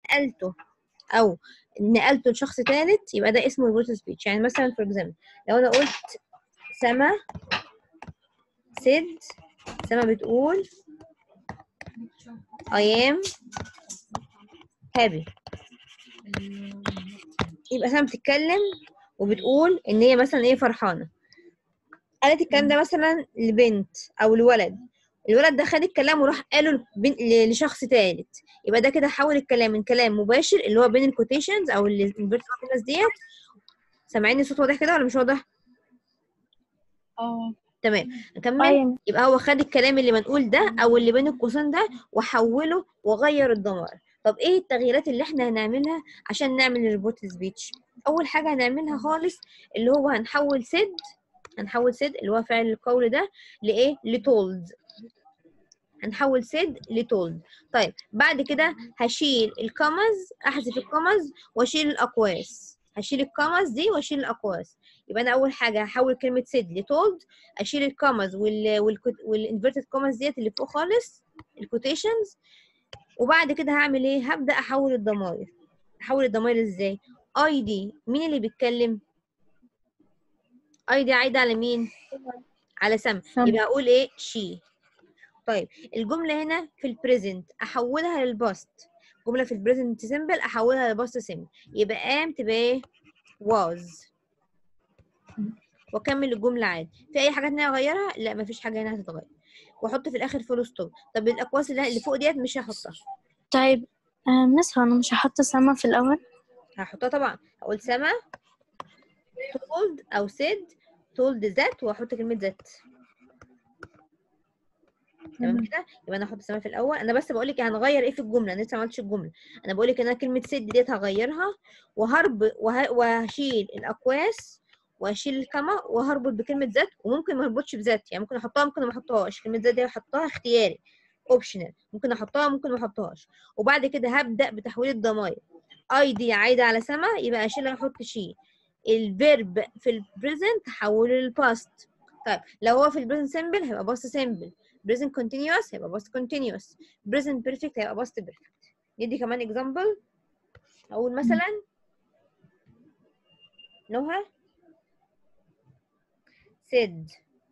نقلته او نقلته لشخص ثالث يبقى ده اسمه ريبورت سبيتش يعني مثلا فور اكزامبل لو انا قلت سما سيد سما بتقول I am happy يبقى سما بتتكلم وبتقول ان هي مثلا ايه فرحانه قالت الكلام ده مثلا لبنت او لولد الولد ده خد الكلام وراح قاله لبن- ل- لشخص ثالث يبقى ده كده حول الكلام من كلام مباشر اللي هو بين الكوتيشنز او الانفيرتد كوماس ديت سامعيني الصوت واضح كده ولا مش واضح اه تمام نكمل أيوة. يبقى هو خد الكلام اللي منقول ده او اللي بين القوسين ده وحوله وغير الضمائر طب ايه التغييرات اللي احنا هنعملها عشان نعمل الريبورت سبيتش اول حاجه هنعملها خالص اللي هو هنحول سد هنحول سد اللي هو فعل القول ده لايه لتولد هنحول سد لتولد طيب بعد كده هشيل الكمز احذف الكمز واشيل الاقواس هشيل الكمز دي واشيل الاقواس يبقى انا اول حاجه هحول كلمه سد لتولد اشيل الكوماز وال والانفيرتد كوماز ديت اللي فوق خالص الكوتيشنز وبعد كده هعمل ايه هبدا احول الضمائر احول الضمائر ازاي اي دي مين اللي بيتكلم اي دي عايده على مين على سم سم. يبقى اقول ايه شي طيب الجمله هنا في البريزنت احولها للباست جمله في البريزنت سيمبل احولها للباست سيمبل يبقى قام تبقى ايه was واكمل الجمله عادي في اي حاجات هنا اغيرها لا مفيش حاجه هنا هتتغير واحط في الاخر فول ستوب طب الاقواس اللي اللي فوق ديت مش هحطها طيب آه، مس هو أنا مش هحط سما في الأول هحطها طبعا هقول سما told او said told ذات واحط كلمه ذات تمام كده يبقى انا احط سما في الاول انا بس بقول لك هنغير ايه في الجمله انا لسه ما عملتش الجمله انا بقول لك ان انا كلمه سد ديت هغيرها وهرب وه... وهشيل الاقواس وهشيل الكما وهربط بكلمه ذات وممكن ما اربطش بذات يعني ممكن احطها ممكن ما احطهاش كلمه ذات دي احطها اختياري اوبشنال ممكن احطها ممكن ما احطهاش وبعد كده هبدا بتحويل الضمائر اي دي عايده على سما يبقى اشيلها واحط شي الفيرب في البريزنت هحوله للباست طيب لو هو في البريزنت سيمبل هيبقى باست سيمبل present continuous هيبقى past continuous present perfect هيبقى past perfect ندي كمان example أقول مثلا نهى said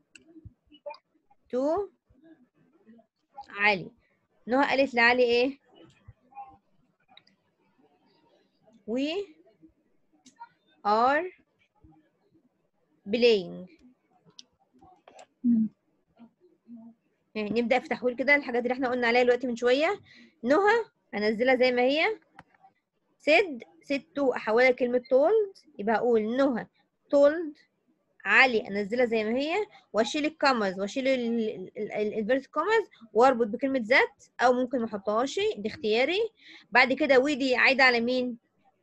to علي نهى قالت لعلي ايه we are playing يعني نبدأ في تحويل كده الحاجات اللي احنا قلنا عليها دلوقتي من شوية نهى هنزلها زي ما هي سد سد تو احولها لكلمة told يبقى اقول نهى told علي انزلها زي ما هي واشيل الكمز واشيل الانفيرت كومز واربط بكلمة ذات او ممكن ما احطهاش دي اختياري بعد كده ودي عايدة على مين؟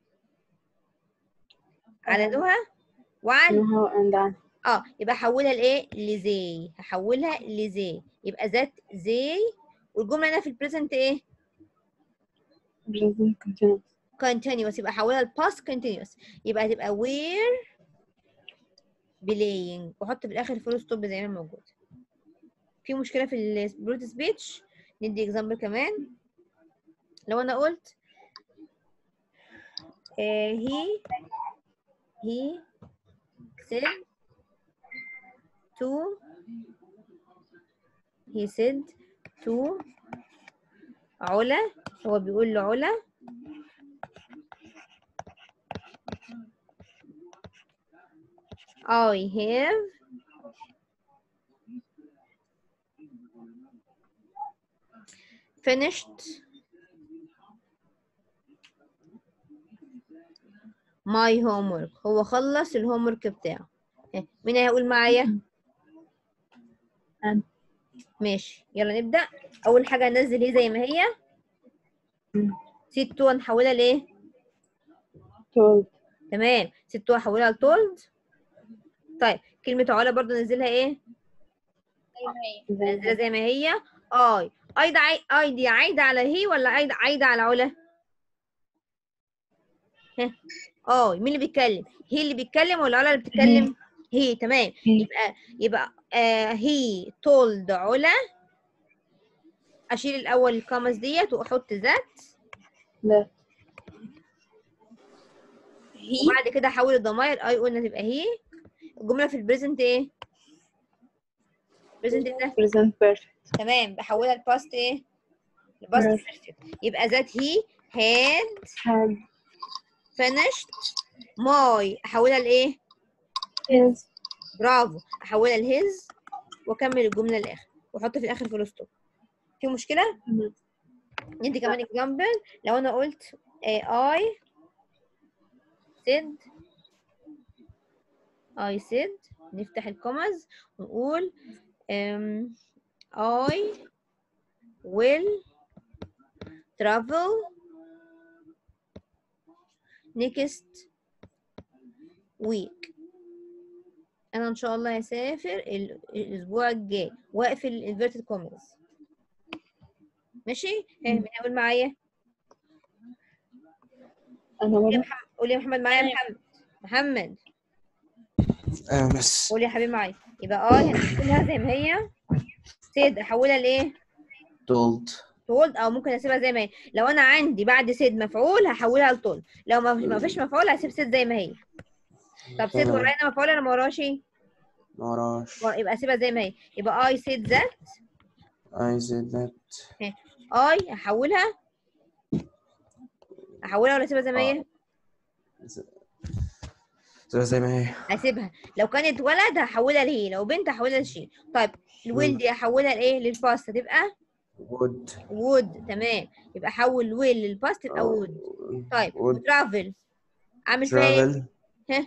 على نهى وعلي نهى and علي اه يبقى احولها لايه لزي هحولها لزي يبقى ذات زي والجمله هنا في البريزنت ايه present continuous continuous يبقى احولها لباست continuous يبقى هتبقى where playing واحط في الاخر فول ستوب زي ما موجود في مشكله في البروت سبيتش ندي اكزامبل كمان لو انا قلت آه he he said to he said to علا هو بيقول لعلا I have finished my homework هو خلص الهومورك بتاعه ها، مين هيقول معايا أنا. ماشي يلا نبدأ أول حاجة هننزل هي زي ما هي مم. سيت تو هنحولها لإيه told تمام سيت تو هحولها لتولد طيب كلمة علا برضو ننزلها إيه ننزلها زي ما هي اي اي ده عاي... اي دي عايدة على هي ولا عايدة عايدة على علا ها اه مين اللي بيتكلم هي اللي بيتكلم ولا علا اللي بتتكلم هي تمام هي. يبقى يبقى آه هي told علا اشيل الاول الكامس ديت واحط ذات لا هي وبعد كده احول الضمائر اي قلنا تبقى هي الجمله في البريزنت ايه بريزنت ده present perfect تمام بحولها لباست ايه الباست Perfect. بيرفكت يبقى that he had had finished my احولها لايه his برافو احولها لهز واكمل الجمله للاخر واحط في الاخر فول ستوب في مشكله ندي كمان اكزامبل لو انا قلت آه، I said I said نفتح الكومز ونقول um, I will travel next week انا ان شاء الله هسافر ال- الاسبوع الجاي واقفل الانفيرتد كومز ماشي ها مين هيقول معايا أنا قول يا برضه محمد قول يا محمد معايا يا محمد محمد آه بس قول يا حبيبي معايا يبقى اه هنقولها زي ما هي سيد احولها لايه told تولد او ممكن اسيبها زي ما هي لو انا عندي بعد سيد مفعول هحولها لتولد لو ما ما فيش مفعول هسيب سيد زي ما هي طب سيد تمام. ورانا مفعول انا ما وراش ايه مراش ورا- يبقى اسيبها زي ما هي يبقى اي سيد ذات I said that اي احولها احولها ولا اسيبها زي ما هي زي زي ما هي هسيبها لو كانت ولد هحولها لهي لو بنت هحولها لشي طيب الويل دي احولها لايه للباست تبقى would وود تمام يبقى احول ويل للباست تبقى وود طيب would وترافل عامل فيها ايه travel ها؟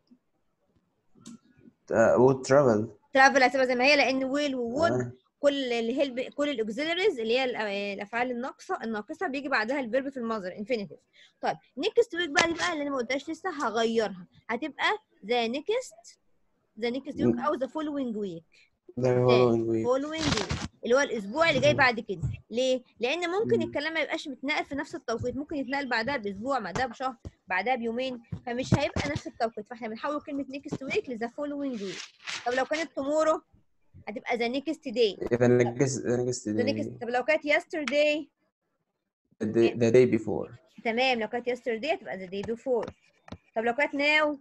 uh, would travel ترافل هسيبها زي ما هي لان ويل وود آه. كل الهيلب كل الاوكسيلريز اللي هي الأ- الافعال الناقصه الناقصه بيجي بعدها الفيرب في المصدر انفينيتيف طيب نيكست ويك بقى دي بقى اللي انا ما قلتهاش لسه هغيرها هتبقى ذا نيكست ذا نيكست ويك او ذا فولوينج ويك the following week فولوينج ويك اللي هو الاسبوع اللي جاي بعد كده ليه لان ممكن مم. الكلام ما يبقاش متنقل في نفس التوقيت ممكن يتنقل بعدها باسبوع بعدها بشهر بعدها بيومين فمش هيبقى نفس التوقيت فاحنا بنحول كلمه نيكست ويك لذا فولوينج ويك طب لو كانت تومورو هتبقى ذا نيكست داي the next the next ذا day نيكست طب لو كانت يسترداي the day, the day before تمام لو كانت يسترداي هتبقى ذا داي بيفور طب لو كانت ناو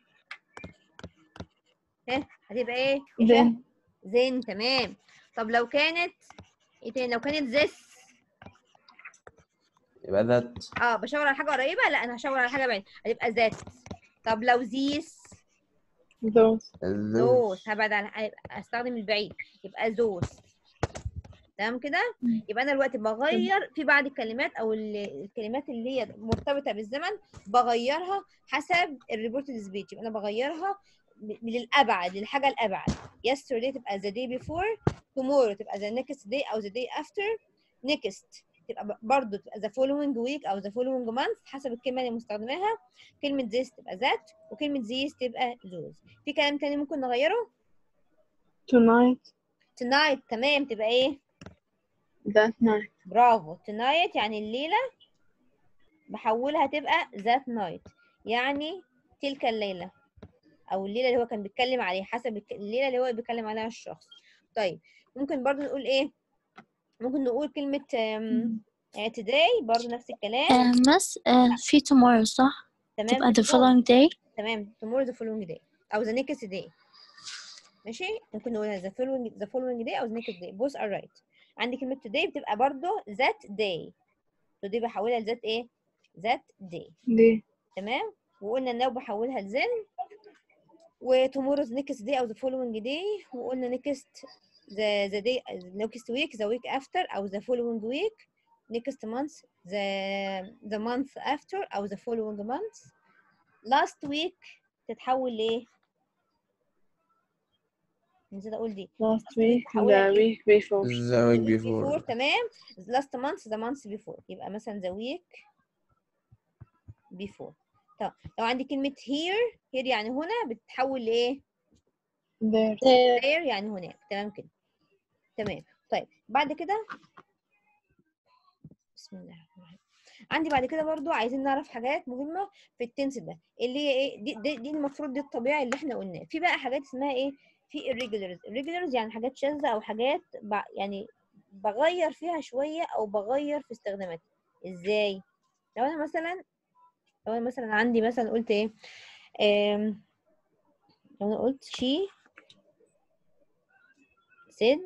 ها هتبقى ايه؟ then زين تمام طب لو كانت ايه تاني لو كانت ذس يبقى that اه بشاور على حاجه قريبه لا انا هشاور على حاجه بعيده هتبقى ذات طب لو ذيس those those ذوس هبعد عن هيبقى- هستخدم البعيد يبقى ذوس تمام كده مم. يبقى انا دلوقتي بغير في بعض الكلمات او ال- الكلمات اللي هي مرتبطه بالزمن بغيرها حسب الريبورتد سبيتش يبقى انا بغيرها م- من الابعد للحاجه الابعد yesterday تبقى the day before tomorrow تبقى the next day او the day after next تبقى ب- برضه تبقى the following week او the following month حسب الكلمه اللي مستخدماها كلمه this تبقى that وكلمه these تبقى those في كلام تاني ممكن نغيره tonight tonight تمام تبقى ايه that night برافو tonight يعني الليلة بحولها تبقى that night يعني تلك الليلة أو الليلة اللي هو كان بيتكلم عليها حسب الك- الليلة اللي هو بيتكلم عليها الشخص طيب ممكن برضو نقول إيه ممكن نقول كلمة um, uh, today برضو نفس الكلام آه مس آه في tomorrow صح؟ تمام تبقى the tomorrow. following day تمام tomorrow the following day أو the next day ماشي ممكن نقولها the following the following day أو the next day both are right عندي كلمة today بتبقى برضو that day today بحولها لذات إيه that day دي تمام وقلنا الناو بحولها لزن وتومورز next day او the following day وقلنا next the the day next week the week after او the following week next month the the month after او the following month last week تتحول لايه؟ نسيت اقول دي last week بحولها the لإيه؟ week before the week week before تمام last month the month before يبقى مثلا the week before طب لو عندي كلمة here here يعني هنا بتتحول لإيه؟ there there يعني هناك تمام كده تمام طيب بعد كده بسم الله الرحمن الرحيم عندي بعد كده برضو عايزين نعرف حاجات مهمة في التنس ده اللي هي ايه دي, دي, دي المفروض دي الطبيعي اللي احنا قلناه في بقى حاجات اسمها ايه في irregulars irregulars يعني حاجات شاذة او حاجات ب... يعني بغير فيها شوية او بغير في استخداماتها ازاي لو انا مثلا لو انا مثلا عندي مثلا قلت ايه آم، لو انا قلت she said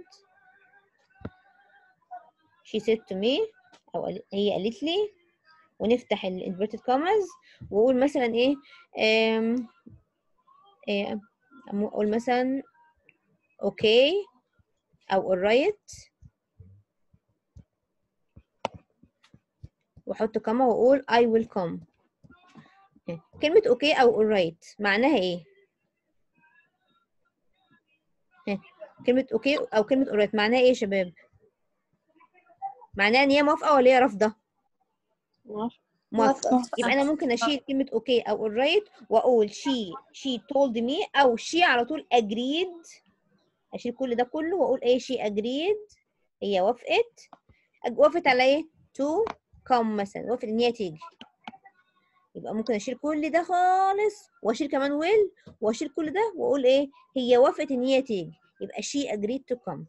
she said to me او قال- هي قالت لي ونفتح ال inverted commas واقول مثلا ايه آم، إيه، أم- اقول مثلا اوكي او alright واحط كما واقول I will come إيه، كلمة اوكي او alright معناها ايه إيه، كلمة اوكي او كلمة alright معناها ايه يا شباب معناها ان هي موافقة ولا هي رافضة موافقة موافقة يبقى انا ممكن اشيل كلمة اوكي او alright واقول she she told me او she على طول agreed اشيل كل ده كله واقول ايه she agreed هي وافقت أج- وافقت على ايه to come مثلا وافقت ان هي تيجي يبقى ممكن اشيل كل ده خالص واشيل كمان will واشيل كل ده واقول ايه هي وافقت ان هي تيجي يبقى she agreed to come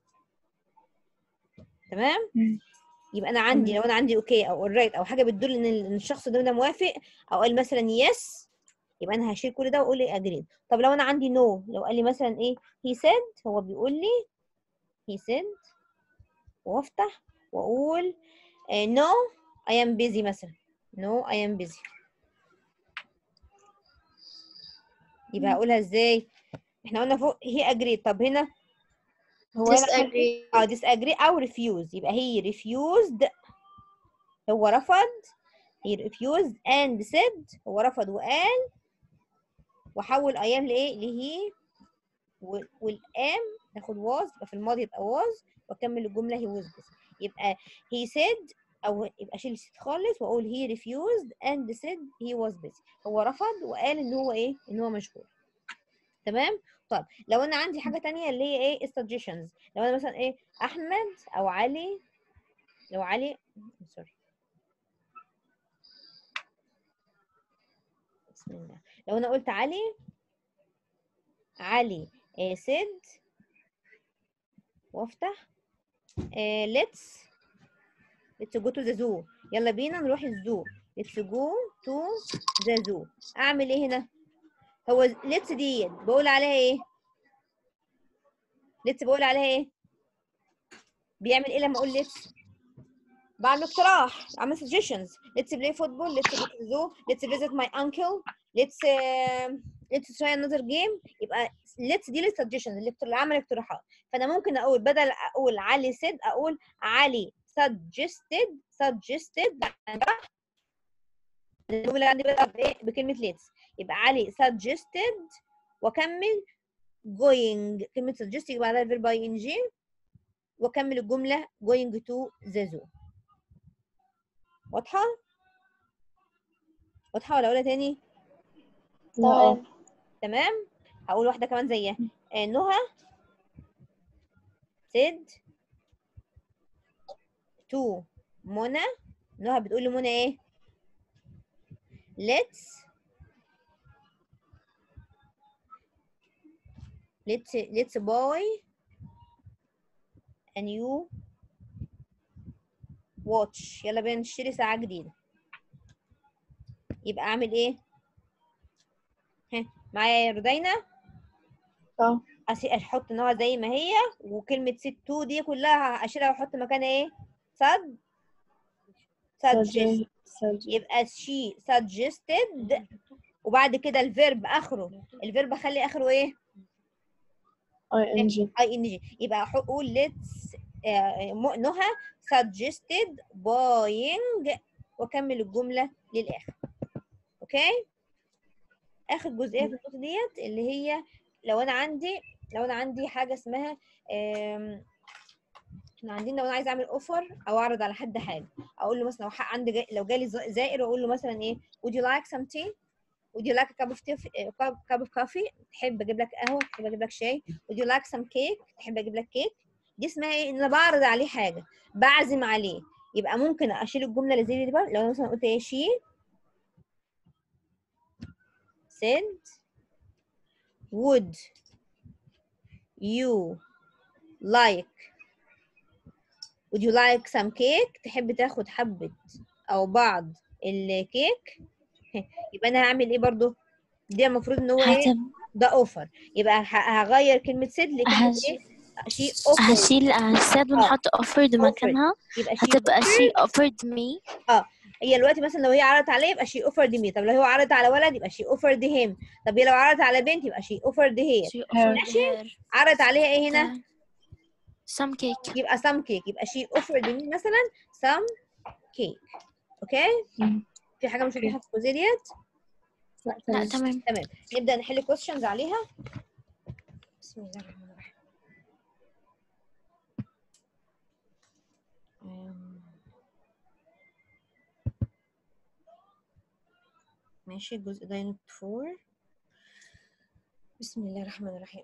تمام مم. يبقى انا عندي لو انا عندي اوكي او alright او حاجه بتدل ان ال- إن الشخص ده ده موافق او قال مثلا yes يبقى انا هشيل كل ده واقول ايه agreed طب لو انا عندي no لو قال لي مثلا ايه he said هو بيقول لي he said وافتح واقول آه, no I am busy مثلا no I am busy يبقى هقولها ازاي احنا قلنا فوق he agreed طب هنا هو هنا عمل إيه؟ disagree اه disagree او refuse يبقى he refused هو رفض he refused and said هو رفض وقال وحول I am لايه لهي و- والام ناخد was يبقى في الماضي يبقى was واكمل الجمله he was busy يبقى he said او يبقى شيل said خالص واقول he refused and said he was busy هو رفض وقال ان هو ايه ان هو مشغول تمام طب لو انا عندي حاجه تانية اللي هي ايه suggestions لو انا مثلا ايه احمد او علي لو علي سوري بسم الله لو انا قلت علي علي آه said وافتح آه let's let's go to the zoo يلا بينا نروح الزو let's go to the zoo اعمل ايه هنا هو let's ديت بقول عليها ايه let's بقول عليها ايه بيعمل ايه لما اقول let's بعمل اقتراح بعمل suggestions let's play football let's go to the zoo let's visit my uncle let's uh, let's try another game يبقى let's دي suggestions اللي اللي عمل اقتراحات فانا ممكن اقول بدل اقول علي said اقول علي suggested suggested الجمله عندي بدأ بايه بكلمه let's يبقى علي suggested واكمل going كلمه suggest يبقى بعدها الفيرب اي ان جي واكمل الجمله going to the zoo واضحه واضحه ولا اقولها تاني تمام تمام هقول واحده كمان زيها آه، نهى said to منى نهى بتقول لمنى ايه let's let's let's buy a new watch يلا بينا نشتري ساعة جديدة يبقى اعمل ايه ها معايا يا رودينا اه أسي- احط نوع زي ما هي وكلمة ست تو دي كلها اشيلها واحط مكانها ايه صد suggest سجل سجل يبقى she suggested وبعد كده الفيرب اخره الفيرب اخلي اخره ايه اي ان جي اي ان جي يبقى أح- اقول let's آه، م- نهى suggested buying واكمل الجمله للاخر اوكي اخر جزئيه في النقطه ديت اللي هي لو انا عندي لو انا عندي حاجه اسمها آم، احنا عندنا لو انا عايزه اعمل اوفر او اعرض على حد حاجه اقول له مثلا لو حق عندي جاي لو جالي ز- زائر واقول له مثلا ايه would you like some tea would you like a cup of tea uh, cup, cup of coffee تحب اجيب لك قهوه تحب اجيب لك شاي would you like some cake تحب اجيب لك كيك دي اسمها ايه ان انا بعرض عليه حاجه بعزم عليه يبقى ممكن اشيل الجمله اللي زي دي بقى لو انا مثلا قلت ايه she said would you like would you like some cake تحب تاخد حبة أو بعض الكيك يبقى انا هعمل ايه برضو دي المفروض ان هو ايه هتب... ده اوفر يبقى ه- هغير كلمه سيد لكلمه هش- ايه شي اوفر هشيل هسيب آه. ونحط offered مكانها يبقى شي هتبقى she offered me هي دلوقتي مثلا لو هي عرضت عليه يبقى شي اوفرد مي طب لو هو عرض على ولد يبقى شي اوفرد هيم طب هي لو عرضت على بنت يبقى شي اوفرد هي she offered ماشي. her عرضت عليها ايه هنا uh, some cake يبقى some cake يبقى she offered me مثلا some cake اوكي مم. في حاجه مش واضحه في الجزئيه ديت لا لا تمام تمام تمام نبدا نحل questions عليها بسم الله الرحمن الرحيم أم. ماشي الجزء ده يونت 4 بسم الله الرحمن الرحيم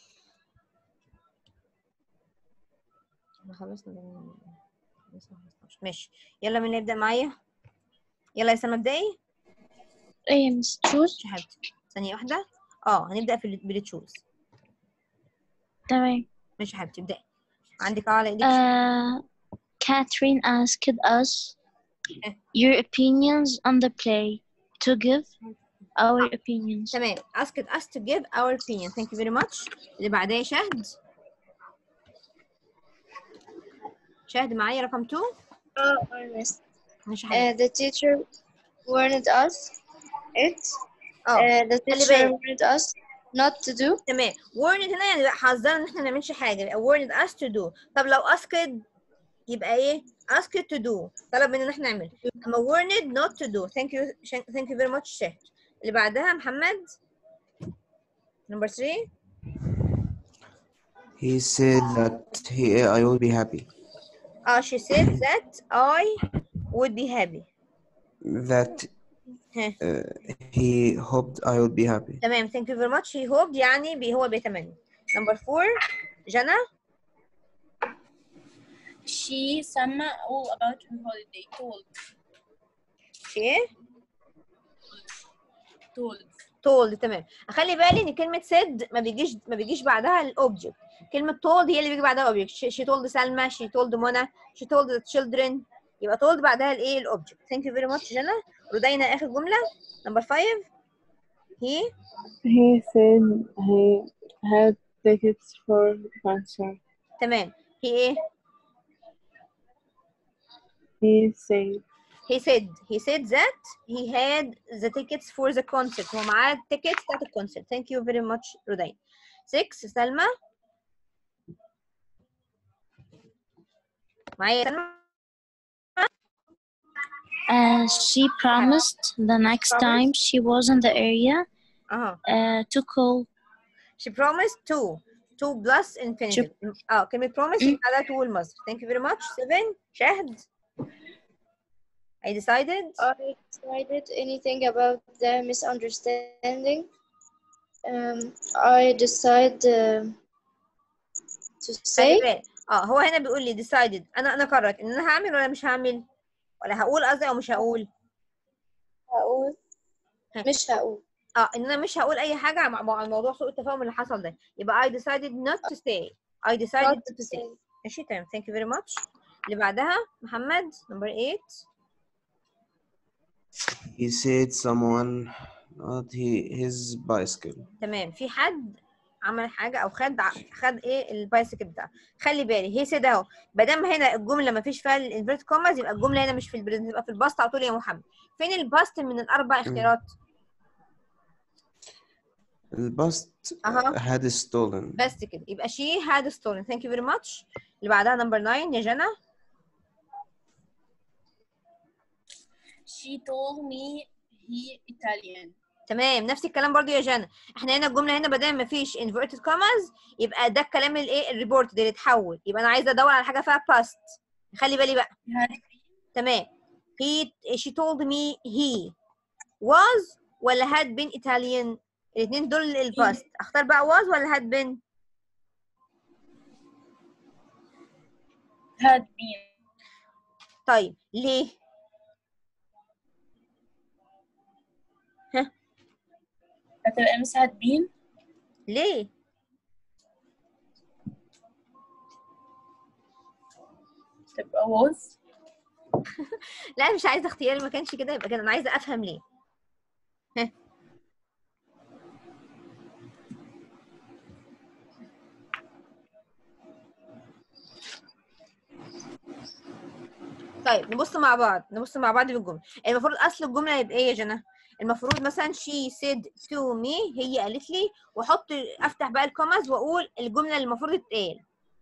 احنا خلصنا ده من- خلصنا 15. ماشي يلا مين اللي يبدأ معايا يلا يا سما ابدأي ايه مش choose ماشي يا حبيبتي ثانية واحدة اه هنبدأ في بالتشوز تمام ماشي يا حبيبتي ابدأي عندك اه على ايدك uh, Catherine asked us your opinions on the play to give our opinions تمام asked us to give our opinion thank you very much اللي بعدها يا شهد شهد معايا رقم 2 Oh, I missed. ماشي يا حبيبتي Uh, the teacher warned us. It. اه Uh, the خلي teacher بالك. warned us not to do. تمام warned هنا يعني بقى حذرنا ان احنا ما نعملش حاجه يبقى warned us to do طب لو asked يبقى ايه asked to do طلب مننا ان احنا نعمل اما warned not to do thank you sh- thank you very much شهد اللي بعدها محمد number 3 He said that he I will be happy. اه she said that I would be happy That ها uh, he hoped I would be happy. تمام thank you very much he hoped يعني بي هو بيتمنى number 4 جنى She Sama all about her holiday. Told. she ايه Told. told تمام اخلي بالي ان كلمه said ما بيجيش ما بيجيش بعدها الاوبجكت كلمه told هي اللي بيجي بعدها اوبجكت she told سلمى she told منى she told the children يبقى told بعدها الايه الاوبجكت thank you very much جنى ردينا اخر جمله number 5 he He said he had tickets for concert. تمام he ايه He said he said he said that he had the tickets for the concert هو معاه التيكتس بتاعت الكونسرت thank you very much ردين 6 سلمى معايا يا سلمى uh, she promised the next time she was in the area اها uh, to call She promised two. Two plus infinitive. اه كلمة promise يبقى عليها two المصدر. Thank you very much. Seven. شهد. I decided. I decided anything about the misunderstanding. Um, I decide uh, to خلي say بالك. اه هو هنا بيقول لي decided انا انا قررت ان انا هعمل ولا مش هعمل ولا هقول قصدي او مش هقول هقول ها. مش هقول اه ان انا مش هقول اي حاجة مع مع موضوع سوء التفاهم اللي حصل ده يبقى I decided not to say I decided not not to to say say. ماشي تمام thank you very much اللي بعدها محمد number eight He said someone not he his bicycle. تمام في حد عمل حاجه او خد ع- خد ايه البايسكل بتاعه خلي بالي هي سيد اهو ما دام هنا الجمله ما فيش فيها الانفيرت كوماز يبقى الجمله هنا مش في البريزنت يبقى في الباست على طول يا محمد فين الباست من الاربع اختيارات الباست أها. had stolen. بس كده يبقى شي هاد ستورن ثانك يو فيري ماتش اللي بعدها نمبر 9 يا جنى She told me he Italian. تمام نفس الكلام برضو يا جنى احنا هنا الجمله هنا بدل ما فيش انفيرتد كوماز يبقى ده الكلام الايه الريبورت اللي اتحول يبقى انا عايزه ادور على حاجه فيها باست خلي بالي بقى Had تمام he she told me he was ولا had been Italian الاثنين دول الباست اختار بقى was ولا had been had been. طيب ليه هتبقى مس had been. ليه تبقى was. لا مش عايزه اختياري ما كانش كده يبقى كده انا عايزه افهم ليه ها طيب نبص مع بعض نبص مع بعض في الجمله المفروض اصل الجمله يبقى ايه يا جنى المفروض مثلا she said to me هي قالت لي واحط افتح بقى الكوماز واقول الجمله اللي المفروض تتقال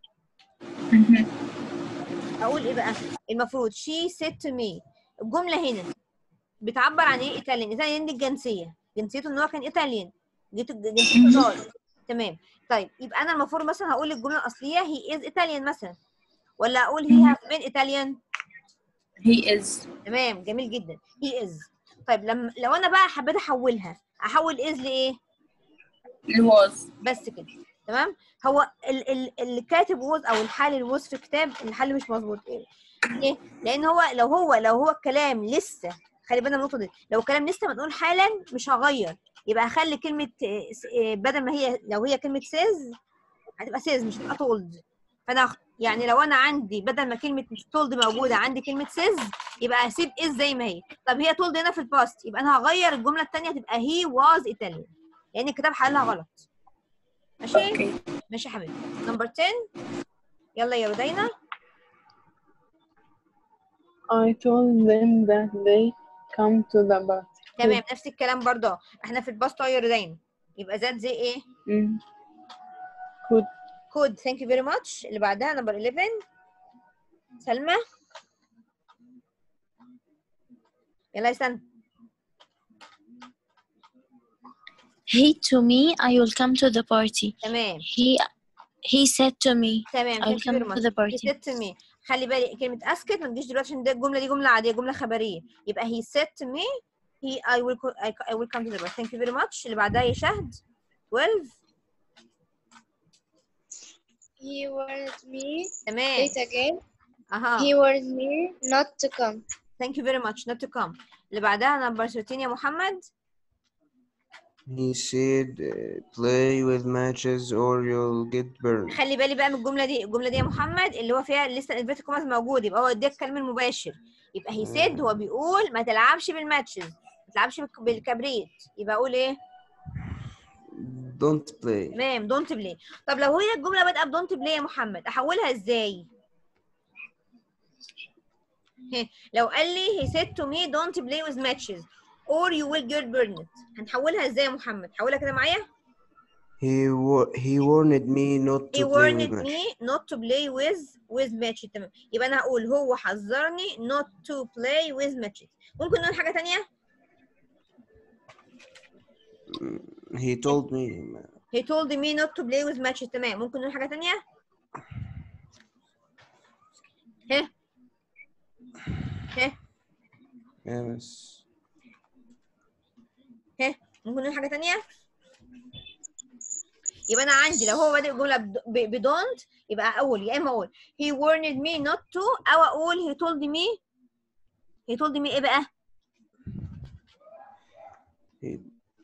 اقول ايه بقى المفروض she said to me الجمله هنا بتعبر عن ايه ايطاليان ايطاليان دي الجنسيه جنسيته ان هو كان ايطاليان جنسيته جنسيته ايطالي تمام طيب يبقى انا المفروض مثلا هقول الجمله الاصليه هي از ايطاليان مثلا ولا اقول هي هاف بين ايطاليان He is. تمام جميل جدا هي از طيب لما لو انا بقى حبيت احولها احول از لايه He was. بس كده تمام هو ال ال اللي كاتب ووز او الحال الووز في كتاب الحل مش مظبوط ايه ليه لان هو لو هو لو هو الكلام لسه خلي بالنا من النقطه دي لو الكلام لسه منقول حالا مش هغير يبقى هخلي كلمه آه، س- آه، بدل ما هي لو هي كلمه سيز هتبقى سيز مش هتبقى تولد فانا هخ- يعني لو انا عندي بدل ما كلمه تولد موجوده عندي كلمه سيز يبقى اسيب از زي ما هي طب هي تولد هنا في الباست يبقى انا هغير الجمله الثانيه تبقى هي واز ايطاليان لان الكتاب حلها غلط ماشي Okay. ماشي يا حبيبي نمبر 10 يلا يا رودينا I told them that they come to the party. تمام نفس الكلام برضه احنا في الباست يا رودينا يبقى ذات زي ايه Mm. Could كود ثانك يو فيري ماتش اللي بعدها نمبر 11 سلمى يلا يا سلمى He to me, I will come to the party. تمام He he said to me, تمام I will ثانك يو فيري come to ماتش the party. he said to me خلي بالي كلمة اسكت ما تجيش دلوقتي عشان ده الجملة دي جملة عادية جملة خبرية يبقى he said to me he I will co- I, I will come to the party thank you very much اللي بعدها يا شهد 12 He warned me. تمام Wait again. اها He warned me not to come. thank you very much not to come اللي بعدها نمبر 13 يا محمد He said, uh, play with matches or you'll get burned. خلي بالي بقى من الجمله دي الجمله دي يا محمد اللي هو فيها لسه الانفيرتد كوماز موجود يبقى هو اداك الكلام المباشر يبقى هي سيد هو بيقول ما تلعبش بالماتشز ما تلعبش بالك- بالكبريت يبقى اقول ايه Don't play. تمام دونت بلاي طب لو هي الجمله بادئه بدونت بلاي يا محمد احولها ازاي هه، لو قال لي he said to me don't play with matches or you will get burned هنحولها ازاي يا محمد حولها كده معايا He wa- he warned me not he to play with warned matches. me not to play with with matches تمام يبقى انا هقول هو حذرني not to play with matches ممكن نقول حاجه تانية He told me. he told me not to play with matches تمام ممكن نقول حاجه تانية ها ها Yes. ها ممكن نقول حاجه تانية يبقى انا عندي لو هو بادئ جمله بدونت يبقى اقول يا اما اقول he warned me not to او اقول he told me he told me ايه بقى He,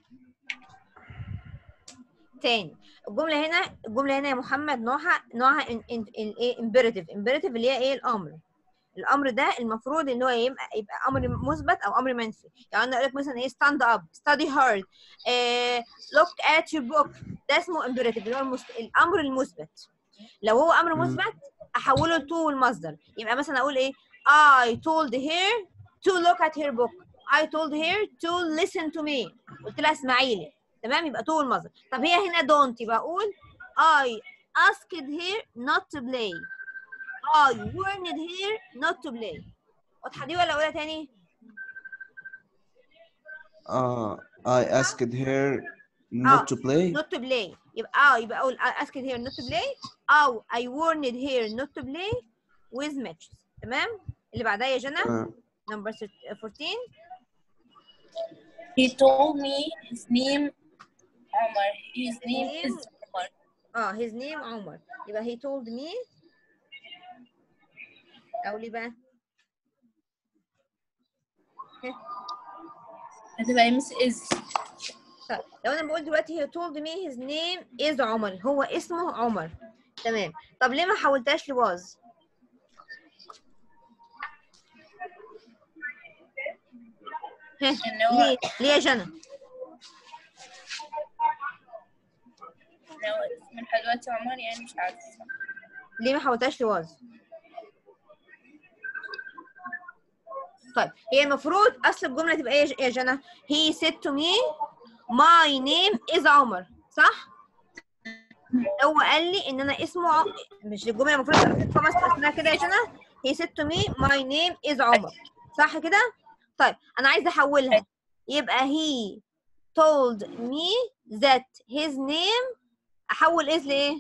تاني الجمله هنا الجمله هنا يا محمد نوعها نوعها ان ان ايه امبيراتيف امبيراتيف اللي هي ايه الامر الامر ده المفروض ان هو يبقى يبقى امر مثبت او امر منفي يعني انا اقول لك مثلا ايه stand up study hard eh, look at your book ده اسمه امبيراتيف اللي هو المس... الامر المثبت لو هو امر مم. مثبت احوله لتو المصدر يبقى مثلا اقول ايه I told her to look at her book I told her to listen to me قلت لها اسمعي لي تمام يبقى تو المصدر طب هي هنا don't يبقى اقول I asked her not to play I warned her not to play واضحة دي ولا أقولها تاني؟ uh, I asked her Ah, not to play. not to play يبقى اه يبقى أقول I asked her not to play أو I warned her not to play with matches تمام؟ اللي بعدها يا جنى Uh, number 14 He told me his name Omar. His name is Omar. اه his name عمر يبقى he told me أقول إيه بقى؟ هتبقى مس is. طيب لو انا بقول دلوقتي he told me his name is عمر هو اسمه عمر تمام طب ليه ما حولتهاش لواز ها إن هو ليه ليه يا جنى من حلوات عمر يعني مش عارفة ليه ما حولتهاش لواز طيب هي المفروض اصل الجمله تبقى ايه يا جنى he said to me my name is عمر صح هو قال لي ان انا اسمه ع... مش الجمله المفروض تبقى خمس اسمها كده يا جنى he said to me my name is عمر صح كده طيب انا عايزه احولها يبقى he told me that his name احول is لايه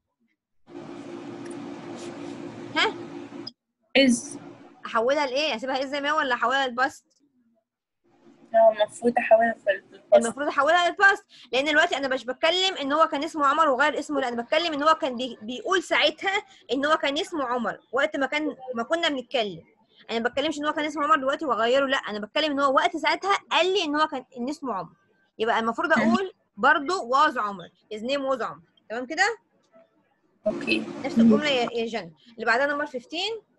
ها is احولها لايه اسيبها is زي ما هي ولا احولها للباست هو المفروض أحولها في الباست المفروض احولها للباست لان دلوقتي انا مش بتكلم ان هو كان اسمه عمر وغير اسمه لا انا بتكلم ان هو كان بي بيقول ساعتها ان هو كان اسمه عمر وقت ما كان ما كنا بنتكلم انا ما بتكلمش ان هو كان اسمه عمر دلوقتي وغيره لا انا بتكلم ان هو وقت ساعتها قال لي ان هو كان ان اسمه عمر يبقى المفروض اقول برضو was عمر his name was عمر تمام كده أوكي نفس الجمله يا يا جنى اللي بعدها نمبر 15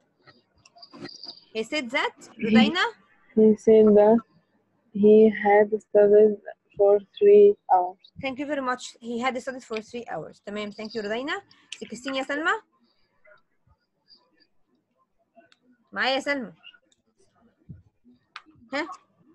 he said that رودينا He said that he had studied for three hours. Thank you very much. He had studied for three hours. تمام. Thank you رودينا. 16 يا سلمى. معايا يا سلمى. ها؟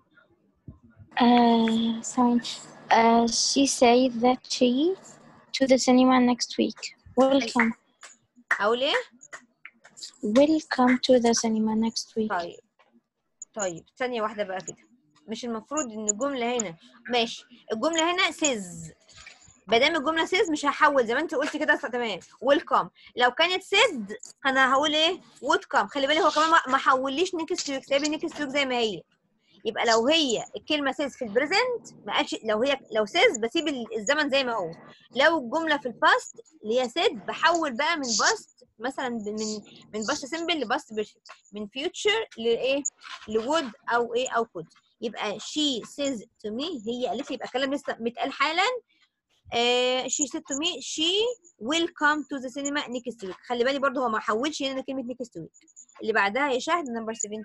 Uh, sorry. Uh, she said that she to the cinema next week. Welcome. أقول إيه؟ Welcome to the cinema next week. طيب. طيب ثانية واحدة بقى كده. مش المفروض إن الجملة هنا ماشي. الجملة هنا says. ما دام الجملة says مش هحول زي ما أنت قلت كده تمام. welcome. لو كانت said أنا هقول إيه؟ would come. خلي بالك هو كمان ما- ما حوليش next week. سايب لي next week زي ما هي. يبقى لو هي الكلمه سيز في البريزنت ما قالش لو هي لو سيز بسيب ال- الزمن زي ما هو لو الجمله في الباست اللي هي سيد بحول بقى من باست مثلا ب- من من باست سيمبل لباست بيرفكت من فيوتشر لايه لوود او ايه او كود يبقى she says to me هي قالت لي يبقى كلام لسه متقال حالا آه she said to me she will come to the cinema next week خلي بالي برضو هو ما حولش هنا كلمه next week اللي بعدها يا شهد نمبر 17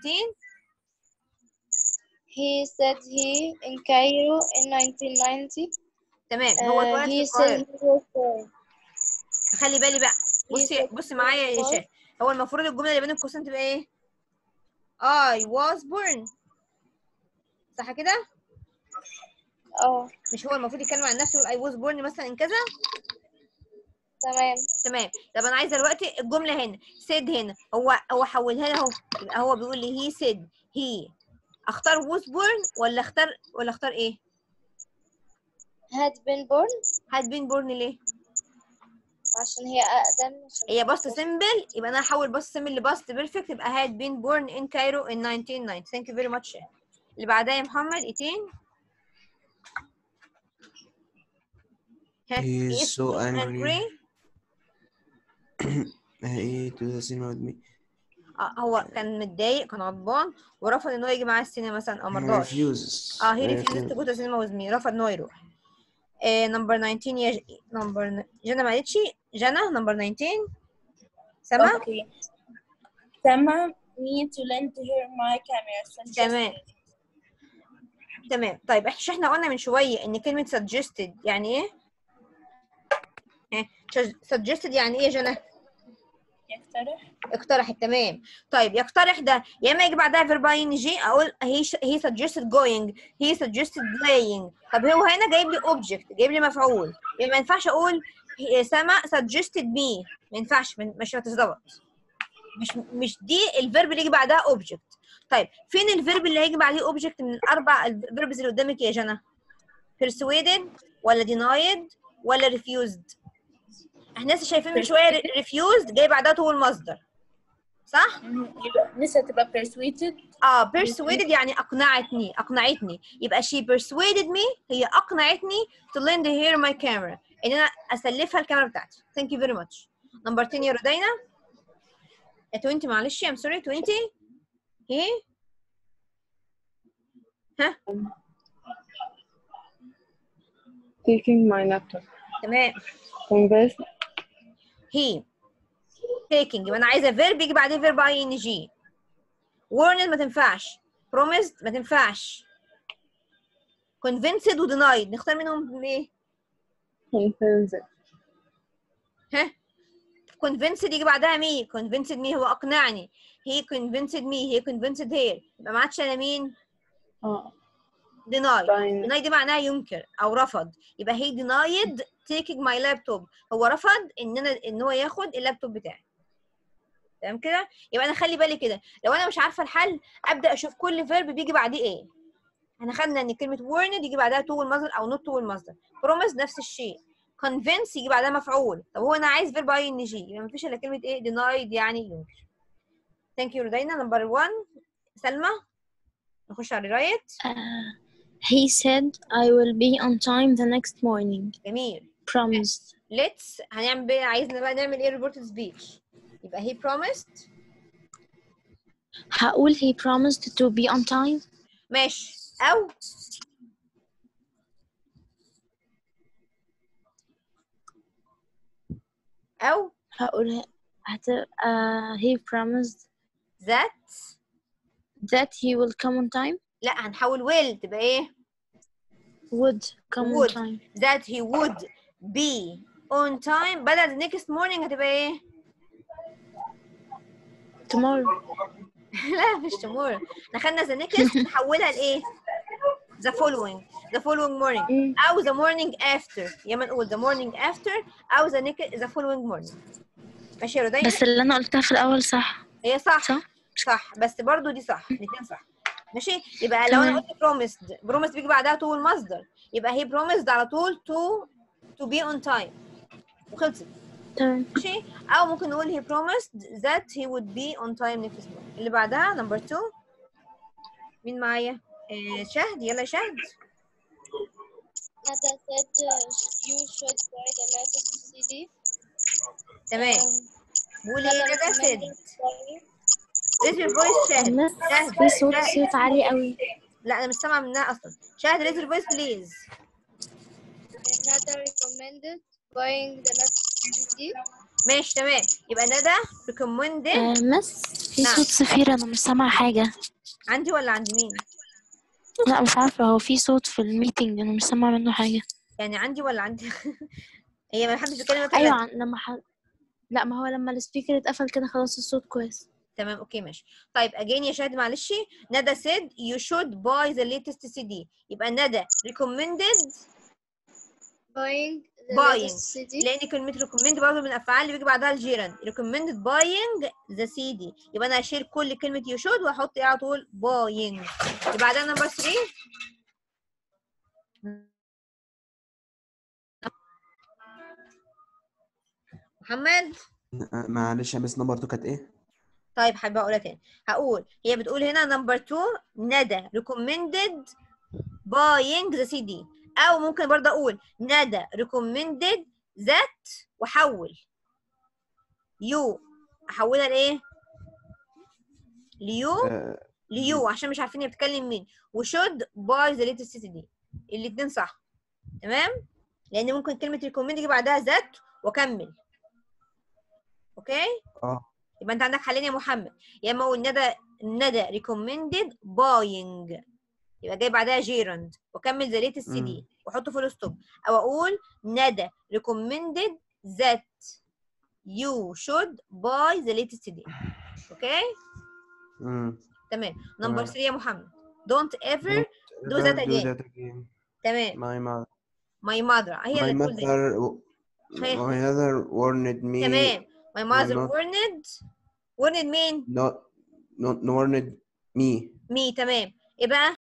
He said he in Cairo in 1990. تمام هو Uh, اتولد في he said القاهره he was born. خلي بالي بقى بصي said بصي معايا يا was- شاه هو المفروض الجمله اللي بين القوسين تبقى ايه I was born صح كده اه مش هو المفروض يتكلم عن نفسه يقول I was born مثلا ان كذا تمام تمام طب انا عايزه دلوقتي الجمله هنا said هنا هو هو حولها لي اهو يبقى هو بيقول لي he said he اختار was born ولا اختار ولا اختار ايه had been born had been born ليه عشان هي أقدم عشان هي باست سيمبل يبقى انا هحول باست سيمبل لباست بيرفكت يبقى had been born in Cairo in 1990 thank you very much اللي بعدها يا محمد 18 ها He is is so angry. angry He to the cinema with me. آه هو كان متضايق كان غضبان ورفض ان هو يجي معاه السينما مثلا او He مرضاش refuses. اه هي Uh, ريفيوز تو جو تو سينما ويز مي رفض ان هو يروح نمبر 19 يا نمبر جنى ما قالتش جنى نمبر 19 سما Okay. Sama me to lend her my camera. suggested. تمام تمام طيب احنا احنا قلنا من شويه ان كلمه suggested يعني ايه؟ ها suggested يعني ايه يا جنى؟ يقترح اقترحت تمام طيب يقترح ده يا اما يجي بعدها فيرب ان جي اقول he he suggested going he suggested playing طب هو هنا جايب لي object جايب لي مفعول يبقى ما ينفعش اقول هي سما suggested me ما ينفعش من- مش هتظبط مش مش دي الفيرب اللي يجي بعدها object طيب فين الفيرب اللي هيجي بعديه object من الاربع الفيربز اللي قدامك يا جنى persuaded ولا denied ولا refused احنا لسه شايفين من شويه refused جاي بعدها طول المصدر صح مم. يبقى لسه تبقى persuaded اه persuaded يعني اقنعتني اقنعتني يبقى she persuaded me هي اقنعتني to lend her my camera ان انا اسلفها الكاميرا بتاعتي thank you very much نمبر 10 يا رودينا يا 20 معلش I'm sorry 20 ايه ها Taking my laptop. تمام Converse. he taking يبقى انا عايزه verb يجي بعدين verb ing warned ما تنفعش promised ما تنفعش convinced و denied نختار منهم ايه Convince. ها convinced يجي بعدها مي convinced مي هو اقنعني he convinced me he convinced her يبقى ما عادش انا مين اه deny fine deny دي معناها ينكر او رفض يبقى he denied taking my laptop هو رفض ان انا ان هو ياخد اللابتوب بتاعي تمام كده يبقى انا خلي بالي كده لو انا مش عارفه الحل ابدا اشوف كل فيرب بيجي بعديه ايه احنا خدنا ان كلمه warned يجي بعدها to والمصدر او not to والمصدر promise نفس الشيء convince يجي بعدها مفعول طب هو انا عايز فيرب اي ان جي يبقى مفيش الا كلمه ايه denied يعني ينكر ثانك يو رودينا نمبر 1 سلمى نخش على الرايت Uh, he said I will be on time the next morning. جميل Promised. let's هنعمل بقى عايزنا بقى نعمل ايه reported speech يبقى he promised هقول he promised to be on time. ماشي او او هقول هت... uh, he promised that that he will come on time. لا هنحول will تبقى ايه Would come Would. on time. that he would be on time بدل the next morning هتبقى ايه Tomorrow. لا مش tomorrow احنا خدنا the next نحولها لايه the following the following morning مم. او the morning after يا ما نقول the morning after او the next the following morning ماشي يا رودينا بس اللي أنا قلتها في الأول صح. هي صح صح؟ صح بس برضو دي صح الاثنين صح ماشي يبقى لو انا تمام. قلت promised promised بيجي بعدها to المصدر يبقى هي promised على طول to to be on time وخلصت تمام. ماشي او ممكن نقول he promised that he would be on time next morning اللي بعدها number two مين معايا آه شهد يلا يا شهد Nada said uh, you should buy the latest CD. تمام بقول ايه Nada ندى said recommended buying- raise your voice شهد بس شهد في صوت شهد. صوت عالي قوي. لا انا مش سامعه منها اصلا شهد raise your voice please Nada recommended buying the latest CD. ماشي تمام يبقى ندى recommended آه مس في نعم. صوت صفير أنا مش سامعة حاجة. عندي ولا عند مين لا مش عارفة هو في صوت في الميتنج أنا مش سامعة منه حاجة. يعني عندي ولا عندي هي ما حدش بيتكلم ولا أيوة كلام. عن- لما ح... لا ما هو لما السبيكر اتقفل كده خلاص الصوت كويس. تمام اوكي ماشي طيب اجين يا شهد معلش ندى said you should buy the latest CD يبقى ندى recommended Buying the Buying. latest CD. لان كلمه recommend برضه من الافعال اللي بيجي بعدها الجيران recommended buying the CD يبقى انا هشيل كل كلمه you should واحط ايه على طول buying يبقى بعدها نمبر 3 محمد معلش يا مس نمبر 2 كانت ايه؟ طيب حابه اقولها تاني هقول هي بتقول هنا نمبر 2 ندى recommended buying the CD او ممكن برضه اقول ندى recommended that واحول يو احولها لايه ليو آه، ليو عشان مش عارفين هي بتتكلم مين وشود باي ذا ليتست سي دي الاثنين صح تمام لان ممكن كلمه ريكومند يجي بعدها ذات واكمل اوكي اه يبقى انت عندك حلين يا محمد يا اما اقول ندى ندى ريكومندد باينج يبقى جاي بعدها جيرند واكمل ذا ليتست سي دي واحطه فول ستوب او اقول ندى recommended that you should buy the latest CD اوكي امم تمام نمبر تمام. 3 يا محمد don't ever Do that Never again. that again. تمام My mother. my mother هي My اللي تقول دي mother. هي. My mother warned me. تمام my mother not- warned warned مين Not. Not warned me. me تمام ايه بقى